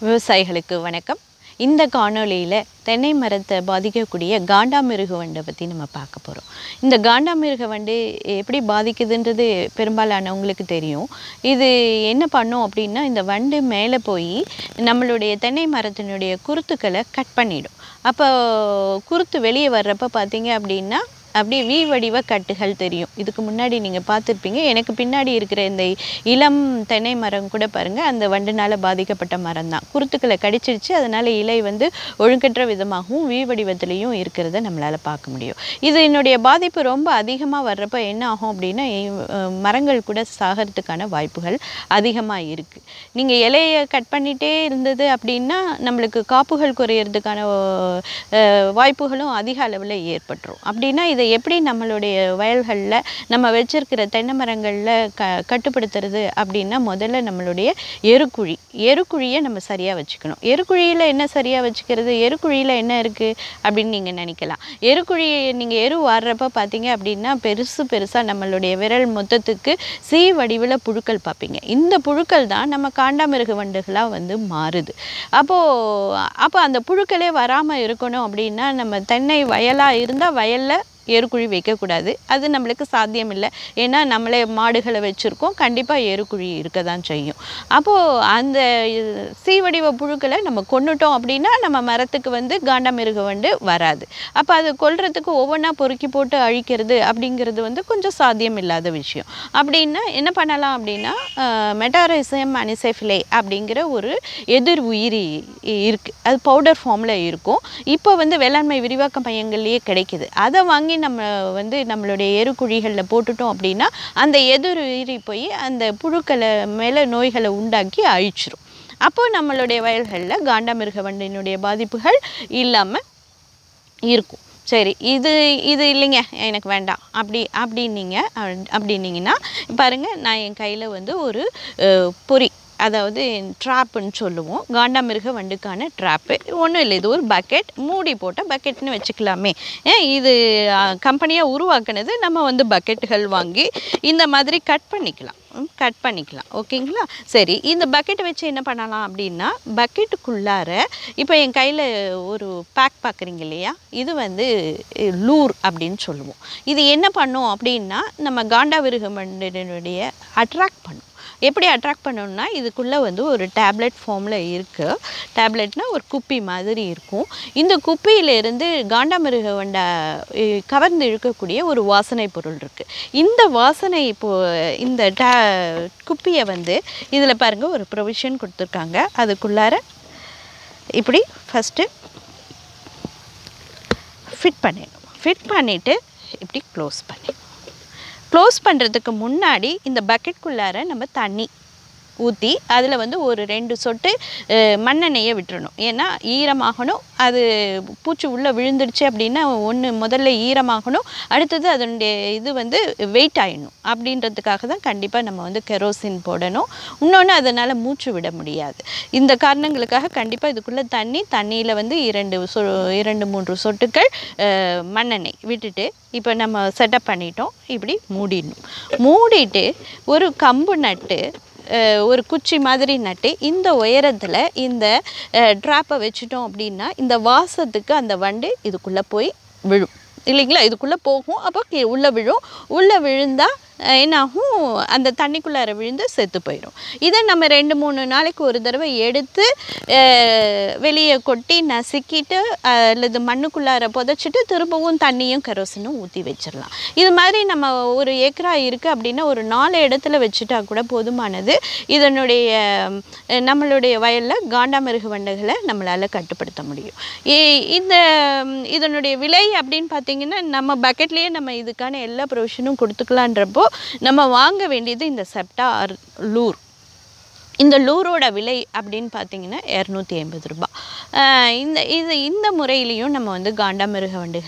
விவசாயிகளுக்கு வணக்கம் இந்த காணொளியில் தென்னை மரத்தை பாதிக்கக்கூடிய காண்டாமிருக வண்டை பற்றி நம்ம பார்க்க போகிறோம் இந்த காண்டாமிருக வண்டு எப்படி பாதிக்குதுன்றது பெரும்பாலானவங்களுக்கு தெரியும் இது என்ன பண்ணும் அப்படின்னா இந்த வண்டு மேலே போய் நம்மளுடைய தென்னை மரத்தினுடைய குருத்துக்களை கட் பண்ணிடும் அப்போ குருத்து வெளியே வர்றப்ப பார்த்தீங்க அப்படின்னா அப்படியே வி வடிவ கட்டுகள் தெரியும் இதுக்கு முன்னாடி நீங்கள் பார்த்துருப்பீங்க எனக்கு பின்னாடி இருக்கிற இந்த இளம் தென்னை மரம் கூட பாருங்கள் அந்த வண்டுனால் பாதிக்கப்பட்ட மரம் தான் குருத்துக்களை கடிச்சிருச்சு அதனால் இலை வந்து ஒழுங்கற்ற விதமாகவும் வி வடிவத்திலையும் இருக்கிறத நம்மளால் பார்க்க முடியும் இது என்னுடைய பாதிப்பு ரொம்ப அதிகமாக வர்றப்ப என்ன ஆகும் அப்படின்னா அஹ், மரங்கள் கூட சாகிறதுக்கான வாய்ப்புகள் அதிகமாக இருக்குது நீங்கள் இலையை கட் பண்ணிகிட்டே இருந்தது அப்படின்னா நம்மளுக்கு காப்புகள் குறையிறதுக்கான அஹ், வாய்ப்புகளும் அதிக அளவில் ஏற்பட்டுரும் அப்படின்னா இதை எப்படி நம்மளுடைய வயல்களில் நம்ம வச்சிருக்கிற தென்னை மரங்களில் க கட்டுப்படுத்துறது அப்படின்னா முதல்ல நம்மளுடைய எருக்குழி எருக்குழியை நம்ம சரியாக வச்சுக்கணும் எருக்குழியில் என்ன சரியாக வச்சுக்கிறது எருக்குழியில் என்ன இருக்குது அப்படின்னு நீங்கள் நினைக்கலாம் எருக்குழி நீங்கள் எரு வாடுறப்ப பார்த்தீங்க அப்படின்னா பெருசு பெருசாக நம்மளுடைய விரல் மொத்தத்துக்கு சி வடிவில் புழுக்கள் பார்ப்பீங்க இந்த புழுக்கள் தான் நம்ம காண்டாமிருக வண்டுகளாக வந்து மாறுது அப்போது அப்போ அந்த புழுக்களே வராமல் இருக்கணும் அப்படின்னா நம்ம தென்னை வயலாக இருந்தால் வயலில் எருக்குழி வைக்கக்கூடாது அது நம்மளுக்கு சாத்தியம் இல்லை ஏன்னா நம்மளே மாடுகளை வச்சுருக்கோம் கண்டிப்பாக எருக்குழி இருக்க தான் செய்யும் அப்போது அந்த இது சீவடிவ புழுக்களை நம்ம கொன்னுட்டோம் அப்படின்னா நம்ம மரத்துக்கு வந்து காண்டாமிருக வண்டு வராது அப்போ அது கொல்றதுக்கு ஒவ்வொன்றா பொறுக்கி போட்டு அழிக்கிறது அப்படிங்கிறது வந்து கொஞ்சம் சாத்தியம் இல்லாத விஷயம் அப்படின்னா என்ன பண்ணலாம் அப்படின்னா மெட்டாரிசம் அனிசெஃபிலே அப்படிங்கிற ஒரு எதிர் உயிரி இருக்குது அது பவுடர் ஃபார்மில் இருக்கும் இப்போ வந்து வேளாண்மை விரிவாக்க மையங்கள்லேயே கிடைக்குது அதை வாங்கி நம்ம வந்து நம்மளுடைய எருக்குழிகளில் போட்டுட்டோம் அப்படின்னா அந்த எதிர் உயிரி போய் அந்த புழுக்களை மேலே நோய்களை உண்டாக்கி அழிச்சிரும் அப்போ நம்மளுடைய வயல்களில் காண்டாமிருக வண்டினுடைய பாதிப்புகள் இல்லாமல் இருக்கும் சரி இது இது இல்லைங்க எனக்கு வேண்டாம் அப்படி அப்படின்னீங்க அஹ் அப்படின்னீங்கன்னா பாருங்கள் நான் என் கையில் வந்து ஒரு அஹ், பொறி அதாவது ட்ராப்புன்னு சொல்லுவோம் காண்டாமிருக வண்டுக்கான ட்ராப்பு ஒன்றும் இல்லை இது ஒரு பக்கெட் மூடி போட்ட பக்கெட்னு வச்சுக்கலாமே ஏன் இது கம்பெனியாக உருவாக்குனது நம்ம வந்து பக்கெட்டுகள் வாங்கி இந்த மாதிரி கட் பண்ணிக்கலாம் கட் பண்ணிக்கலாம் ஓகேங்களா சரி இந்த பக்கெட்டை வச்சு என்ன பண்ணலாம் அப்படின்னா பக்கெட்டுக்குள்ளார இப்போ என் கையில் ஒரு பேக் பார்க்குறீங்க இல்லையா இது வந்து அஹ், லூர் அப்படின்னு சொல்லுவோம் இது என்ன பண்ணும் அப்படின்னா நம்ம காண்டாவிருக மண்டனுடைய அட்ராக்ட் பண்ணும் எப்படி அட்ராக்ட் பண்ணணும்னா இதுக்குள்ளே வந்து ஒரு டேப்லெட் ஃபார்மில் இருக்குது டேப்லெட்னா ஒரு குப்பி மாதிரி இருக்கும் இந்த குப்பியிலேருந்து காண்டாமிருக வண்டை அஹ், கவர்ந்து இழுக்கக்கூடிய ஒரு வாசனை பொருள் இருக்குது இந்த வாசனை இப்போ இந்த டே குப்பியை வந்து இதில் பாருங்கள் ஒரு ப்ரொவிஷன் கொடுத்துருக்காங்க அதுக்குள்ளார இப்படி ஃபஸ்ட்டு ஃபிட் பண்ணிடணும் ஃபிட் பண்ணிவிட்டு இப்படி க்ளோஸ் பண்ணிடணும் க்ளோஸ் பண்ணுறதுக்கு முன்னாடி இந்த பக்கெட்குள்ளார நம்ம தண்ணி ஊற்றி அதில் வந்து ஒரு ரெண்டு சொட்டு அஹ், மண்ணெண்ணெயை விட்டுறணும் ஏன்னா ஈரமாகணும் அது பூச்சி உள்ளே விழுந்துடுச்சு அப்படின்னா ஒன்று முதல்ல ஈரமாகணும் அடுத்தது அதனுடைய இது வந்து வெயிட் ஆயிடணும் அப்படின்றதுக்காக தான் கண்டிப்பாக நம்ம வந்து கெரோசின் போடணும் இன்னொன்று அதனால் மூச்சு விட முடியாது இந்த காரணங்களுக்காக கண்டிப்பாக இதுக்குள்ளே தண்ணி தண்ணியில் வந்து இரண்டு சொ இரண்டு மூன்று சொட்டுக்கள் அஹ், மண்ணெண்ணெய் விட்டுட்டு இப்போ நம்ம செட்டப் பண்ணிட்டோம் இப்படி மூடிடணும் மூடிட்டு ஒரு கம்பு நட்டு அஹ், ஒரு குச்சி மாதிரி நட்டு இந்த உயரத்தில் இந்த ட்ராப்பை வச்சுட்டோம் அப்படின்னா இந்த வாசத்துக்கு அந்த வண்டு இதுக்குள்ளே போய் விழும் இல்லைங்களா இதுக்குள்ளே போகும் அப்போ கீ- உள்ளே விழும் உள்ளே விழுந்தால் என்னாகும் அந்த தண்ணிக்குள்ளார விழுந்து செத்து போயிடும் இதை நம்ம ரெண்டு மூணு நாளைக்கு ஒரு தடவை எடுத்து அஹ், வெளியே கொட்டி நசுக்கிட்டு அஹ், அல்லது மண்ணுக்குள்ளார புதைச்சிட்டு திரும்பவும் தண்ணியும் கரோசனும் ஊற்றி வச்சிடலாம் இது மாதிரி நம்ம ஒரு ஏக்கரா இருக்குது அப்படின்னா ஒரு நாலு இடத்துல வச்சுட்டா கூட போதுமானது இதனுடைய அஹ், நம்மளுடைய வயலில் காண்டாமிருக வண்டுகளை நம்மளால் கட்டுப்படுத்த முடியும் இ- இந்த ம், இதனுடைய விலை அப்படின்னு பார்த்தீங்கன்னா நம்ம பக்கெட்லேயே நம்ம இதுக்கான எல்லா ப்ரொவிஷனும் கொடுத்துக்கலான்றப்போ நம்ம வாங்க வேண்டியது இந்த செப்டா ஆர் லூர் இந்த லூரோட விலை அப்படின்னு பார்த்தீங்கன்னா இரநூத்தி ஐம்பது ரூபாய் ஆஹ் இந்த இது இந்த முறையிலையும் நம்ம வந்து காண்டாமிருக வண்டுகளை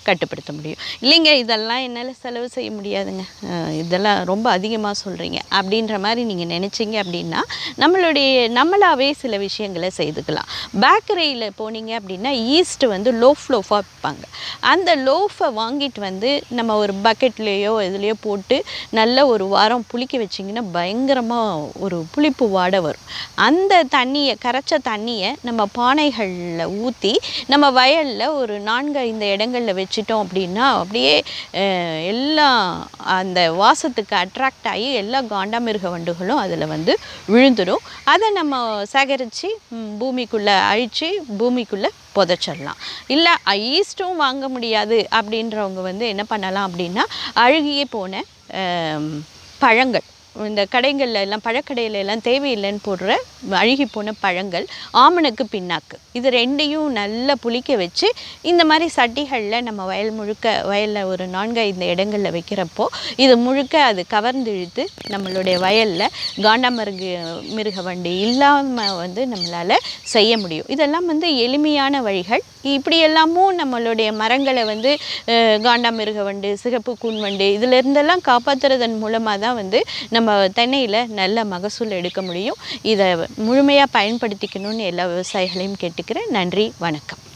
கட்டுப்படுத்த முடியும் இல்லைங்க இதெல்லாம் என்னால் செலவு செய்ய முடியாதுங்க அஹ் இதெல்லாம் ரொம்ப அதிகமாக சொல்கிறீங்க அப்படின்ற மாதிரி நீங்கள் நினச்சிங்க அப்படின்னா நம்மளுடைய நம்மளாவே சில விஷயங்களை செய்துக்கலாம் பேக்கரியில் போனீங்க அப்படின்னா ஈஸ்ட் வந்து லோஃப் லோஃபாக விற்பாங்க அந்த லோஃபை வாங்கிட்டு வந்து நம்ம ஒரு பக்கெட்லேயோ இதுலேயோ போட்டு நல்ல ஒரு வாரம் புளிக்க வச்சிங்கன்னா பயங்கரமாக ஒரு புளிப்பு வாடை வரும் அந்த தண்ணியை கரைச்ச தண்ணியை நம்ம பானைகளில் ஊற்றி நம்ம வயலில் ஒரு நான்கு ஐந்து இடங்களில் வச்சிட்டோம் அப்படின்னா அப்படியே அஹ், எல்லா அந்த வாசத்துக்கு அட்ராக்ட் ஆகி எல்லா காண்டாமிருக வண்டுகளும் அதில் வந்து விழுந்துடும் அதை நம்ம சேகரித்து பூமிக்குள்ளே அழித்து பூமிக்குள்ளே புதைச்சிடலாம் இல்லை ஈஸ்ட்டும் வாங்க முடியாது அப்படின்றவங்க வந்து என்ன பண்ணலாம் அப்படின்னா அழுகியே போன அஹ், பழங்கள் இந்த கடைகளில் எல்லாம் பழக்கடையில எல்லாம் தேவையில்லைன்னு போடுற அழுகி போன பழங்கள் ஆமணக்கு பின்னாக்கு இது ரெண்டையும் நல்லா புளிக்க வச்சு இந்த மாதிரி சட்டிகளில் நம்ம வயல் முழுக்க வயலில் ஒரு நான்கு ஐந்து இடங்களில் வைக்கிறப்போ இது முழுக்க அது கவர்ந்து இழுத்து நம்மளுடைய வயலில் காண்டாமிருக மிருக வண்டி இல்லாமல் வந்து நம்மளால் செய்ய முடியும் இதெல்லாம் வந்து எளிமையான வழிகள் இப்படி எல்லாமும் நம்மளுடைய மரங்களை வந்து அஹ், காண்டாமிருக வண்டு சிகப்பு கூன் வண்டு இதுல இருந்தெல்லாம் காப்பாற்றுறதன் மூலமாக தான் வந்து நம்ம தென்னையில் நல்ல மகசூல் எடுக்க முடியும் இதை முழுமையாக பயன்படுத்திக்கணும்னு எல்லா விவசாயிகளையும் கேட்டுக்கிறேன் நன்றி வணக்கம்